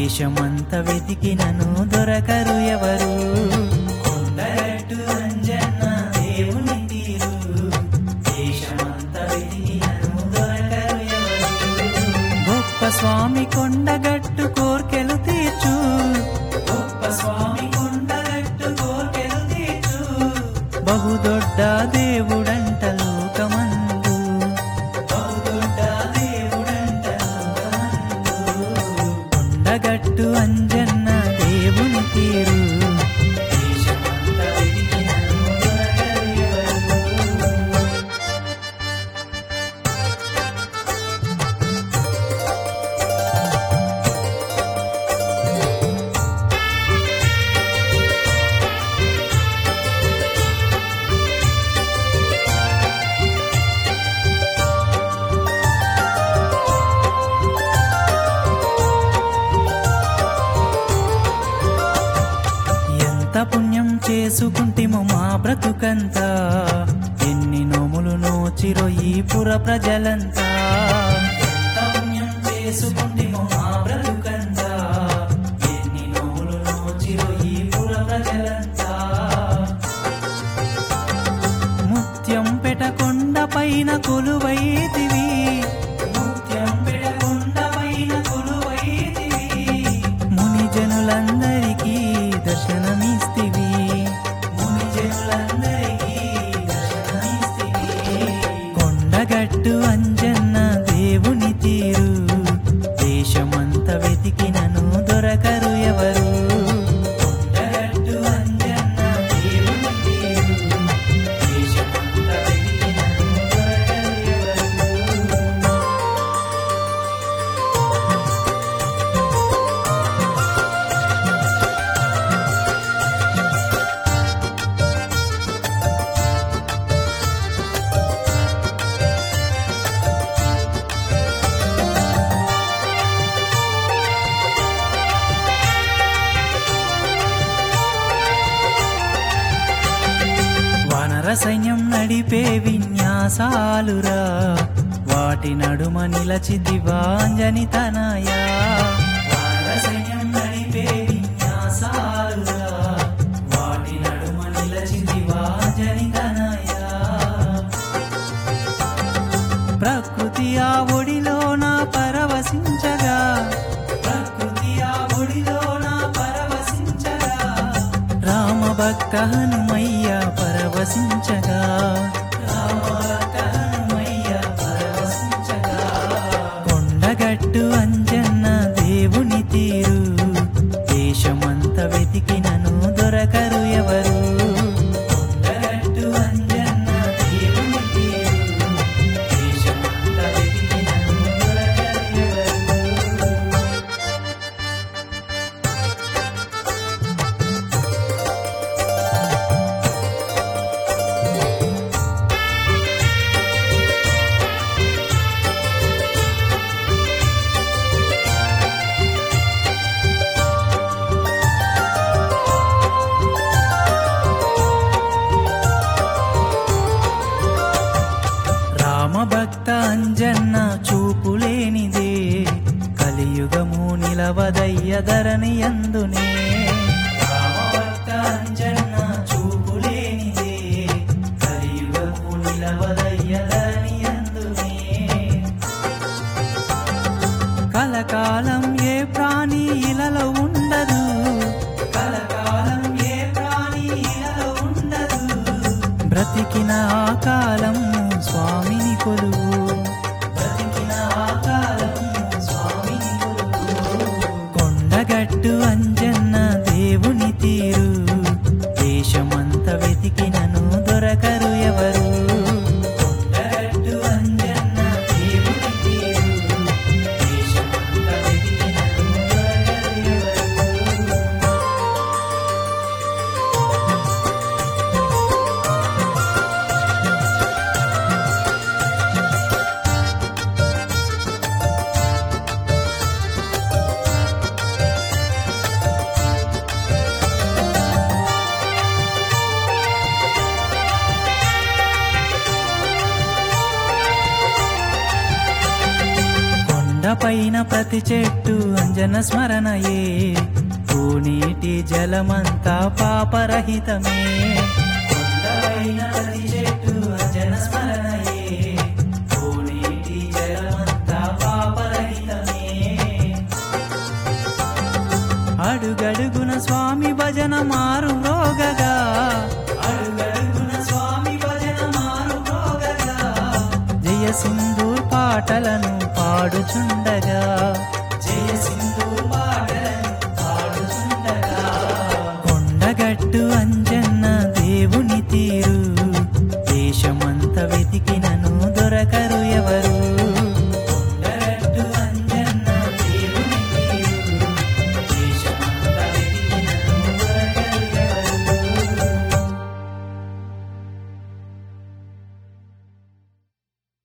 దేశమంత వెతికినను దొరకరు ఎవరు కొండగట్టు అంజన్న దేవుని తీరు దేశమంత వెతికినను దొరకరు ఎవరు గొప్ప స్వామి కొండగట్టు కోర్కెలు తీర్చు గొప్ప స్వామి కొండగట్టు కోర్కెలు తీర్చు బహుదొడ్డ దేవుడంట లోకమందు బహుదొడ్డ దేవుడంట లోకమందు కొండగట్టు అంజన్న దేవుని తీరు దేశమంత వెతికినను దొరకరు ఎవరు. ఎంత పుణ్యం చేసుకుంటిమో మా బ్రతుకంతా ఎన్ని నోములు నోచిరో ఈ పుర ప్రజలంతా ఎంత పుణ్యం చేసుకుంటిమో మా బ్రతుకంతా ఎన్ని నోములు నోచిరో ఈ పుర ప్రజలంతా ముత్యం పెటకొండ పైన కొలువైతివి ముత్యం పెటకొండ పైన కొలువైతివి ముని జనులందరికీ దర్శనమిస్తివి ముని జనులందరికీ దర్శనమిస్తివి కొండగట్టు అంజన్న దేవుని తీరు దేశమంత వెతికినను దొరకరు ఎవరు కొండగట్టు అంజన్న దేవుని తీరు దేశమంత వెతికినను దొరకరు ఎవరు వానర సైన్యం నడిపే విన్యాసాలురా వాటి నడుమ నిలచి దివాంజని తనయా వానర సైన్యం నడిపే విన్యాసాలురా వాటి నడుమ నిలచి దివాంజని తనయా ప్రకృతి ఆ ఒడిలో నా పరవశించగా ప్రకృతి ఆ ఒడిలో నా పరవశించగా రామ భక్త హనుమయ్య పరవశించగా రామ భక్త హనుమయ్య పరవశించగా కొండగట్టు అంజన్న దేవుని తీరు దేశమంత వెతికినను దొరకరు ఎవరు కొండగట్టు అంజన్న దేవుని తీరు దేశమంత వెతికినను దొరకరు ఎవరు రామభక్త అంజన్న చూపులేనిదే కలియుగము నిలవదయ్య ధరణి అందునే రామభక్త అంజన్న చూపులేనిదే కలియుగము నిలవదయ్య ధరణి అందునే కలకాలం ఏ ప్రాణి ఇలలో ఉండదు కలకాలం ఏ ప్రాణి ఇలలో ఉండదు బ్రతికిన ఆ కాలం స్వామిని కొలువు బ్రతికిన ఆ కాలం స్వామిని కొలువు కొండగట్టు అంజన్న దేవుని తీరు దేశమంత వెతికినను దొరకరు ఎవరు కొండగట్టు అంజన్న దేవుని తీరు దేశమంత వెతికినను దొరకరు ఎవరు కొండపైన ప్రతి చెట్టు అంజన స్మరణయే పూనీటి జలమంతా పాపరహితమే కొండపైన ప్రతి చెట్టు అంజన స్మరణయే పూనీటి జలమంతా పాపరహితమే అడుగడుగున స్వామి భజన మారు రోగగా అడుగడుగున స్వామి భజన మారు రోగగా జయ సింధూర్ పాటలను పాడుచుండగా జయ సింధూర్ పాటలను పాడుచుండగా కొండగట్టు అంజన్న దేవుని తీరు